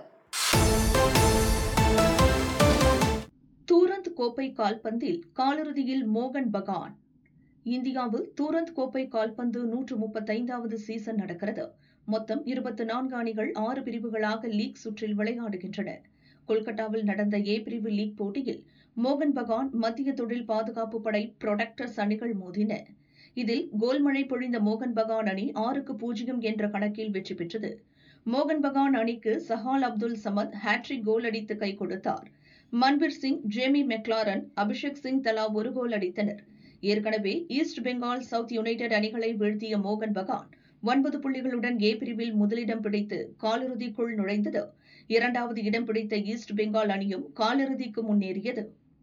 தூரந்த் கோப்பை கால்பந்தில் காலிறுதியில் மோகன் பகான் இந்தியாவில் தூரந்த் கோப்பை கால்பந்து நூற்று முப்பத்தைந்தாவது சீசன் நடக்கிறது மொத்தம் இருபத்தி நான்கு அணிகள் ஆறு பிரிவுகளாக லீக் சுற்றில் விளையாடுகின்றன கொல்கத்தாவில் நடந்த ஏ பிரிவு லீக் போட்டியில் மோகன் பகான் மத்திய தொழில் பாதுகாப்பு படை புரொடக்டர்ஸ் அணிகள் மோதின இதில் கோல் மழை பொழிந்த மோகன் பகான் அணி ஆறுக்கு பூஜ்ஜியம் என்ற கணக்கில் வெற்றி பெற்றது மோகன் பகான் அணிக்கு சஹால் அப்துல் சமத் ஹாட்ரிக் கோல் அடித்து கை கொடுத்தார் மன்பீர் சிங் ஜேமி மெக்லாரன் அபிஷேக் சிங் தலா ஒரு கோல் அடித்தனர் ஏற்கனவே ஈஸ்ட் பெங்கால் சவுத் யுனைடெட் அணிகளை வீழ்த்திய மோகன் பகான் ஒன்பது புள்ளிகளுடன் ஏ பிரிவில் முதலிடம் பிடித்து காலிறுதிக்குள் நுழைந்தது இரண்டாவது இடம் பிடித்த ஈஸ்ட் பெங்கால் அணியும் காலிறுதிக்கு முன்னேறியது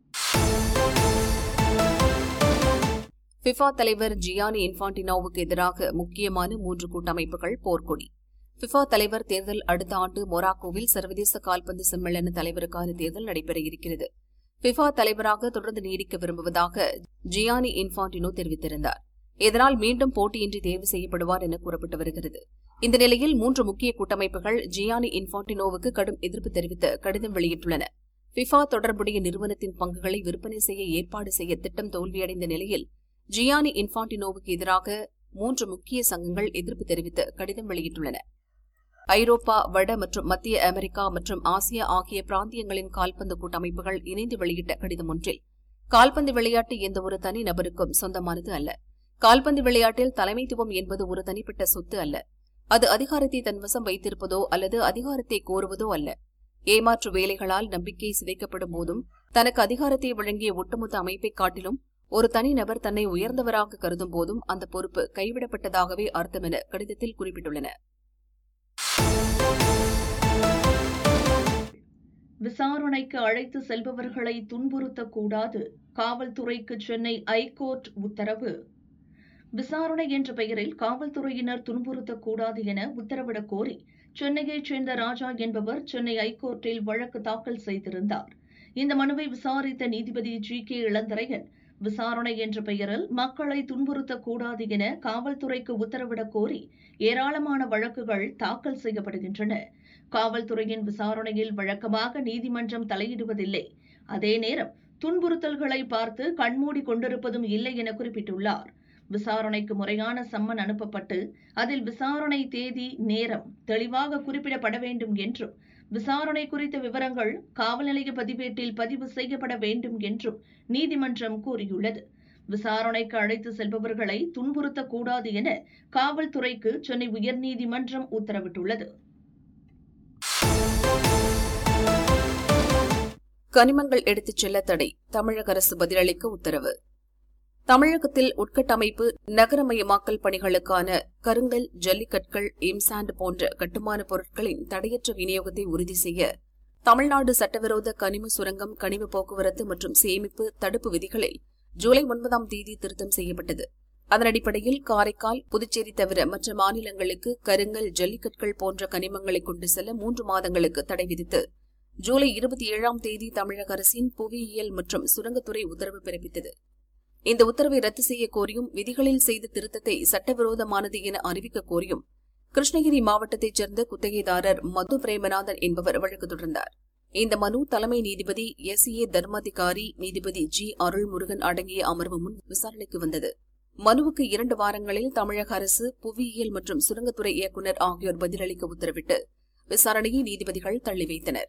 ஃபிஃபா தலைவர் ஜியானி இன்ஃபான்டினோவுக்கு எதிராக முக்கியமான மூன்று கூட்டமைப்புகள் போர்க்கொடி ஃபிஃபா தலைவர் தேர்தல் அடுத்த ஆண்டு மொராக்கோவில் சர்வதேச கால்பந்து சம்மேளன தலைவருக்கான தேர்தல் நடைபெற இருக்கிறது ஃபிஃபா தலைவராக தொடர்ந்து நீடிக்க விரும்புவதாக ஜியானி இன்ஃபான்டினோ தெரிவித்திருந்தார் இதனால் மீண்டும் போட்டியின்றி தேர்வு செய்யப்படுவார் என கூறப்பட்டு வருகிறது இந்த நிலையில் மூன்று முக்கிய கூட்டமைப்புகள் ஜியானி இன்ஃபான்டினோவுக்கு கடும் எதிர்ப்பு தெரிவித்து கடிதம் வெளியிட்டுள்ளன ஃபிஃபா தொடர்புடைய நிறுவனத்தின் பங்குகளை விற்பனை செய்ய ஏற்பாடு செய்ய திட்டம் தோல்வியடைந்த நிலையில் ஜியானி இன்ஃபான்டினோவுக்கு எதிராக மூன்று முக்கிய சங்கங்கள் எதிர்ப்பு தெரிவித்து கடிதம் வெளியிட்டுள்ளன ஐரோப்பா வட மற்றும் மத்திய அமெரிக்கா மற்றும் ஆசியா ஆகிய பிராந்தியங்களின் கால்பந்து கூட்டமைப்புகள் இணைந்து வெளியிட்ட கடிதம் ஒன்றில் கால்பந்து விளையாட்டு எந்த ஒரு தனி நபருக்கும் சொந்தமானது அல்ல கால்பந்து விளையாட்டில் தலைமைத்துவம் என்பது ஒரு தனிப்பட்ட சொத்து அல்ல அது அதிகாரத்தை தன்வசம் வைத்திருப்பதோ அல்லது அதிகாரத்தை கோருவதோ அல்ல ஏமாற்று வேலைகளால் நம்பிக்கை சிதைக்கப்படும் போதும் தனக்கு அதிகாரத்தை வழங்கிய ஒட்டுமொத்த அமைப்பை காட்டிலும் ஒரு தனிநபர் தன்னை உயர்ந்தவராக கருதும் போதும் அந்த பொறுப்பு கைவிடப்பட்டதாகவே அர்த்தம் என கடிதத்தில் குறிப்பிட்டுள்ளன விசாரணைக்கு அழைத்து செல்பவர்களை துன்புறுத்தக்கூடாது காவல்துறைக்கு சென்னை ஐகோர்ட் உத்தரவு விசாரணை என்ற பெயரில் காவல்துறையினர் துன்புறுத்தக்கூடாது என உத்தரவிடக் கோரி சென்னையைச் சேர்ந்த ராஜா என்பவர் சென்னை ஐகோர்ட்டில் வழக்கு தாக்கல் செய்திருந்தார் இந்த மனுவை விசாரித்த நீதிபதி ஜி கே இளந்தரையன் விசாரணை என்ற பெயரில் மக்களை துன்புறுத்தக்கூடாது என காவல்துறைக்கு உத்தரவிடக் கோரி ஏராளமான வழக்குகள் தாக்கல் செய்யப்படுகின்றன காவல்துறையின் விசாரணையில் வழக்கமாக நீதிமன்றம் தலையிடுவதில்லை அதே நேரம் துன்புறுத்தல்களை பார்த்து கண்மூடி கொண்டிருப்பதும் இல்லை என குறிப்பிட்டுள்ளார் விசாரணைக்கு முறையான சம்மன் அனுப்பப்பட்டு அதில் விசாரணை தேதி நேரம் தெளிவாக குறிப்பிடப்பட வேண்டும் என்றும் விசாரணை குறித்த விவரங்கள் காவல் நிலைய பதிவேட்டில் பதிவு செய்யப்பட வேண்டும் என்றும் நீதிமன்றம் கூறியுள்ளது விசாரணைக்கு அழைத்து செல்பவர்களை துன்புறுத்தக்கூடாது என காவல்துறைக்கு சென்னை உயர்நீதிமன்றம் உத்தரவிட்டுள்ளது கனிமங்கள் எடுத்துச் செல்ல தடை தமிழக அரசு பதிலளிக்க உத்தரவு தமிழகத்தில் உட்கட்டமைப்பு நகரமயமாக்கல் பணிகளுக்கான கருங்கல் ஜல்லிக்கற்கள் இம்சாண்ட் போன்ற கட்டுமான பொருட்களின் தடையற்ற விநியோகத்தை உறுதி செய்ய தமிழ்நாடு சட்டவிரோத கனிம சுரங்கம் கனிம போக்குவரத்து மற்றும் சேமிப்பு தடுப்பு விதிகளில் ஜூலை ஒன்பதாம் தேதி திருத்தம் செய்யப்பட்டது அதன் அடிப்படையில் காரைக்கால் புதுச்சேரி தவிர மற்ற மாநிலங்களுக்கு கருங்கல் ஜல்லிக்கற்கள் போன்ற கனிமங்களை கொண்டு செல்ல மூன்று மாதங்களுக்கு தடை விதித்து ஜூலை இருபத்தி ஏழாம் தேதி தமிழக அரசின் புவியியல் மற்றும் சுரங்கத்துறை உத்தரவு பிறப்பித்தது இந்த உத்தரவை ரத்து செய்ய கோரியும் விதிகளில் செய்த திருத்தத்தை சட்டவிரோதமானது என அறிவிக்க கோரியும் கிருஷ்ணகிரி மாவட்டத்தைச் சேர்ந்த குத்தகைதாரர் மது பிரேமநாதன் என்பவர் வழக்கு தொடர்ந்தார் இந்த மனு தலைமை நீதிபதி எஸ் ஏ தர்மாதிகாரி நீதிபதி ஜி அருள்முருகன் அடங்கிய அமர்வு முன் விசாரணைக்கு வந்தது மனுவுக்கு இரண்டு வாரங்களில் தமிழக அரசு புவியியல் மற்றும் சுரங்கத்துறை இயக்குநர் ஆகியோர் பதிலளிக்க உத்தரவிட்டு விசாரணையை நீதிபதிகள் தள்ளி வைத்தனர்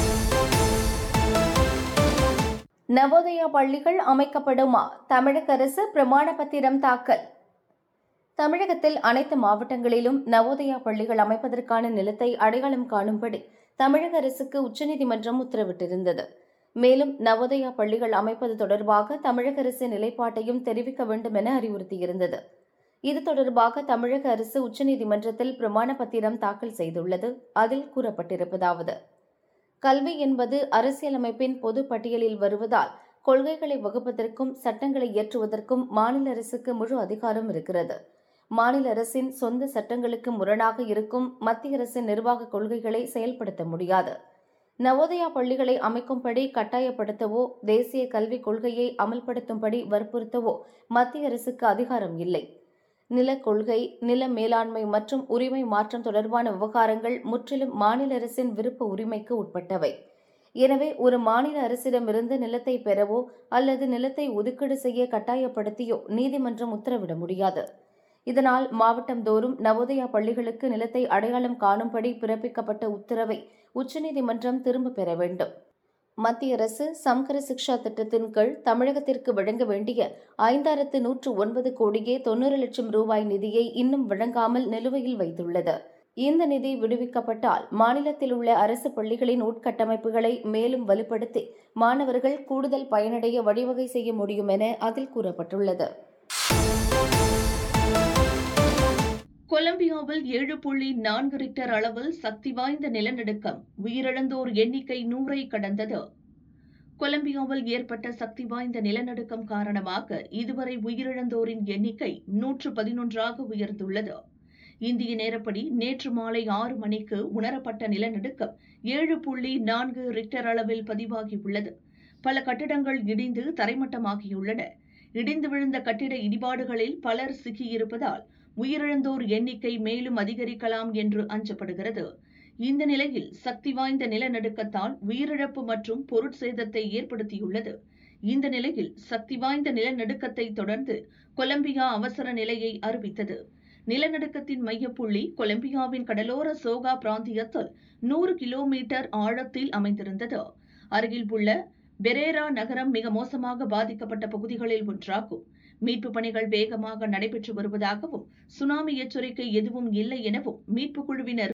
நவோதயா பள்ளிகள் அமைக்கப்படுமா தமிழக அரசு பிரமாண பத்திரம் தாக்கல் தமிழகத்தில் அனைத்து மாவட்டங்களிலும் நவோதயா பள்ளிகள் அமைப்பதற்கான நிலத்தை அடையாளம் காணும்படி தமிழக அரசுக்கு உச்சநீதிமன்றம் உத்தரவிட்டிருந்தது மேலும் நவோதயா பள்ளிகள் அமைப்பது தொடர்பாக தமிழக அரசின் நிலைப்பாட்டையும் தெரிவிக்க வேண்டும் என அறிவுறுத்தியிருந்தது இது தொடர்பாக தமிழக அரசு உச்சநீதிமன்றத்தில் பிரமாண பத்திரம் தாக்கல் செய்துள்ளது அதில் கூறப்பட்டிருப்பதாவது கல்வி என்பது அரசியலமைப்பின் பொது பட்டியலில் வருவதால் கொள்கைகளை வகுப்பதற்கும் சட்டங்களை இயற்றுவதற்கும் மாநில அரசுக்கு முழு அதிகாரம் இருக்கிறது மாநில அரசின் சொந்த சட்டங்களுக்கு முரணாக இருக்கும் மத்திய அரசின் நிர்வாக கொள்கைகளை செயல்படுத்த முடியாது நவோதயா பள்ளிகளை அமைக்கும்படி கட்டாயப்படுத்தவோ தேசிய கல்விக் கொள்கையை அமல்படுத்தும்படி வற்புறுத்தவோ மத்திய அரசுக்கு அதிகாரம் இல்லை நிலக் கொள்கை நில மேலாண்மை மற்றும் உரிமை மாற்றம் தொடர்பான விவகாரங்கள் முற்றிலும் மாநில அரசின் விருப்ப உரிமைக்கு உட்பட்டவை எனவே ஒரு மாநில அரசிடமிருந்து நிலத்தை பெறவோ அல்லது நிலத்தை ஒதுக்கீடு செய்ய கட்டாயப்படுத்தியோ நீதிமன்றம் உத்தரவிட முடியாது இதனால் மாவட்டந்தோறும் நவோதயா பள்ளிகளுக்கு நிலத்தை அடையாளம் காணும்படி பிறப்பிக்கப்பட்ட உத்தரவை உச்சநீதிமன்றம் திரும்பப் பெற வேண்டும் மத்திய அரசு சம்கர சிக்ஷா திட்டத்தின் கீழ் தமிழகத்திற்கு வழங்க வேண்டிய ஐந்தாயிரத்து நூற்று ஒன்பது கோடியே தொன்னூறு லட்சம் ரூபாய் நிதியை இன்னும் வழங்காமல் நிலுவையில் வைத்துள்ளது இந்த நிதி விடுவிக்கப்பட்டால் மாநிலத்தில் உள்ள அரசு பள்ளிகளின் உட்கட்டமைப்புகளை மேலும் வலுப்படுத்தி மாணவர்கள் கூடுதல் பயனடைய வழிவகை செய்ய முடியும் என அதில் கூறப்பட்டுள்ளது கொலம்பியாவில் ஏழு புள்ளி நான்கு ரிக்டர் அளவில் சக்தி வாய்ந்த நிலநடுக்கம் உயிரிழந்தோர் எண்ணிக்கை நூறை கடந்தது கொலம்பியாவில் ஏற்பட்ட சக்தி வாய்ந்த நிலநடுக்கம் காரணமாக இதுவரை உயிரிழந்தோரின் எண்ணிக்கை நூற்று பதினொன்றாக உயர்ந்துள்ளது இந்திய நேரப்படி நேற்று மாலை ஆறு மணிக்கு உணரப்பட்ட நிலநடுக்கம் ஏழு புள்ளி நான்கு ரிக்டர் அளவில் பதிவாகியுள்ளது பல கட்டிடங்கள் இடிந்து தரைமட்டமாகியுள்ளன இடிந்து விழுந்த கட்டிட இடிபாடுகளில் பலர் சிக்கியிருப்பதால் உயிரிழந்தோர் எண்ணிக்கை மேலும் அதிகரிக்கலாம் என்று அஞ்சப்படுகிறது இந்த நிலையில் சக்தி வாய்ந்த நிலநடுக்கத்தால் உயிரிழப்பு மற்றும் பொருட்சேதத்தை ஏற்படுத்தியுள்ளது இந்த நிலையில் சக்தி வாய்ந்த நிலநடுக்கத்தை தொடர்ந்து கொலம்பியா அவசர நிலையை அறிவித்தது நிலநடுக்கத்தின் மையப்புள்ளி கொலம்பியாவின் கடலோர சோகா பிராந்தியத்தில் நூறு கிலோமீட்டர் ஆழத்தில் அமைந்திருந்தது அருகில் உள்ள பெரேரா நகரம் மிக மோசமாக பாதிக்கப்பட்ட பகுதிகளில் ஒன்றாகும் மீட்புப் பணிகள் வேகமாக நடைபெற்று வருவதாகவும் சுனாமி எச்சரிக்கை எதுவும் இல்லை எனவும் மீட்புக் குழுவினர்